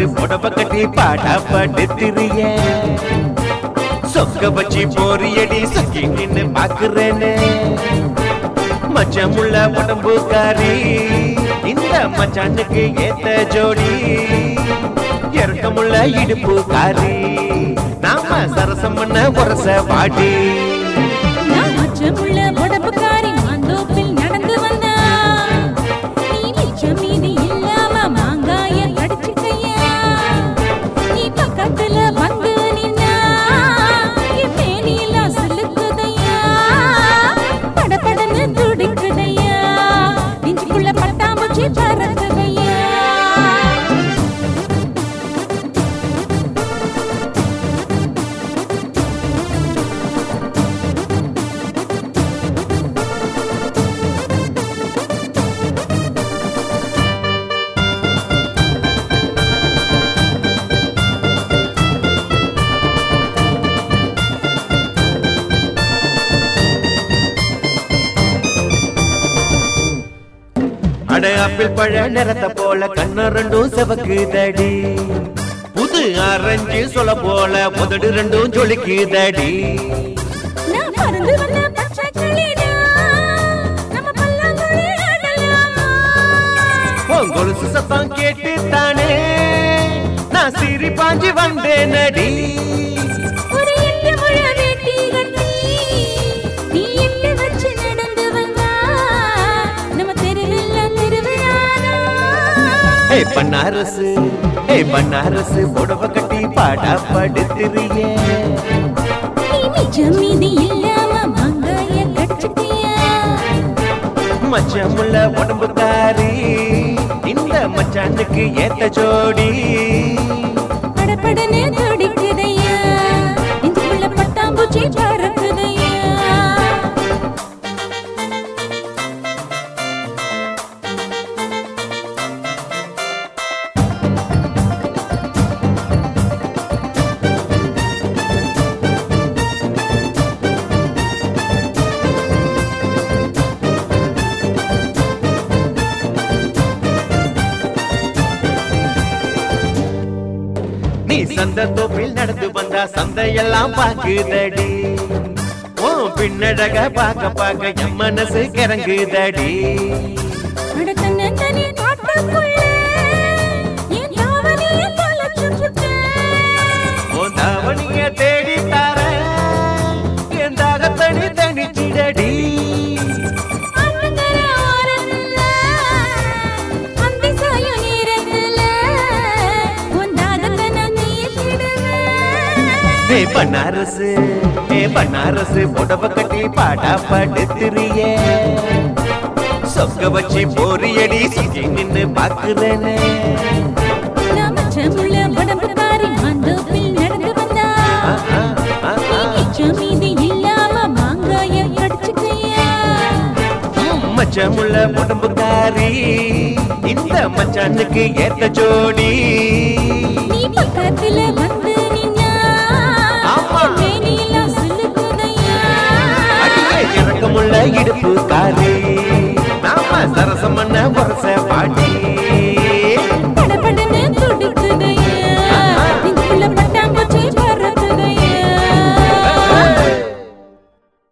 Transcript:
புடவ கட்டி பாடா படுத்துறிய சொக்க வச்சு போறியடி சுக்கி நின்னு பாக்குறேன்னு மச்சமுள்ள உடம்புக்காரி இந்த மச்சானுக்கு ஏத்த ஜோடி இறக்கமுள்ள இடுப்பு காரி நாம சரசம் பண்ண உரச வாடி நான் அச்சமுள்ள உடம்புக்காரி மாந்தோப்பில் நடந்து வந்தா நீ மிச்சம் மீதி இல்லாம மாங்காய கடிச்சுக்கையா நீ பக்கத்துல வந்து நின்னா என் மேனியெல்லாம் சிலுக்குதையா படபடன்னு துடிக்குதையா நெஞ்சுக்குள்ள பட்டாம்பூச்சி பறக்குதையா அட ஆப்பிள் பழ நிறத்த போல கண்ணு ரெண்டும் செவக்குதடி புது ஆரஞ்சு சொல்ல போல உதடு ரெண்டும் ஜொலிக்குதடி நான் பறந்து வந்த பச்சை கிளிடா நம்ம பல்லாங்குழி ஆடலாமா உன் கொலுசு சத்தம் கேட்டு தானே நான் சிரி பாஞ்சு வந்தேன் நடி ஒரு எட்டு முழ வேட்டி கட்டி நீ எட்டு வச்சு நடந்து வந்தா நம்ம தெருவெல்லாம் திருவிழாதா ஏ பன்னாரசு ஏ பன்னாரசு புடவ கட்டி பாடா படுத்துறியே நீ மிச்சம் மீதி இல்லாம மாங்காய கடிச்சுட்டியா மச்சமுள்ள உடம்புக்காரி இந்த மச்சானுக்கு ஏத்த ஜோடி படபடன்னு துடிக்குதையா நெஞ்சுக்குள்ள பட்டாம்பூச்சி பறக்குதையா நீ சந்த தோப்பில் நடந்து வந்தா சந்தையெல்லாம் பாக்குதடி ஓ பின்னழக பாக்க பாக்க என் மனசு கிறங்குதடி அட தன்னந்தனி காட்டுக்குள்ள என் தாவணிய தொலைச்சு புட்டேன். உன் தாவணிய தேடி தர என் தாகத்தனி தனிச்சிடடி அண்ணங்கர ஓரத்துல, அந்தி சாயும் நேரத்துல, உன் தாகத்தை நான் தீர்த்திடுவேன். ஏ பன்னாரசு ஏ பன்னாரசு புடவ கட்டி பாடா படுத்துறியே சொக்க வச்சு போறியடி சுத்தி நின்னு பாக்குறேனே நான் மச்சமுள்ள உடம்புக்காரி மாந்தோப்பில் நடந்து வந்தா. ஆ, ஆ, ஆ, நீ ஆ. மிச்சம் மீதி இல்லாம மாங்காய கடிச்சுக்கையா. மச்சமுள்ள உடம்புக்காரி இந்த மச்சானுக்கு ஏத்த ஜோடி நீ பக்கத்துல வந்து நின்னா, ஆமா. என் மேனியெல்லாம் சிலுக்குதையா. அடியே இறக்கமுள்ள இடுப்பு காரி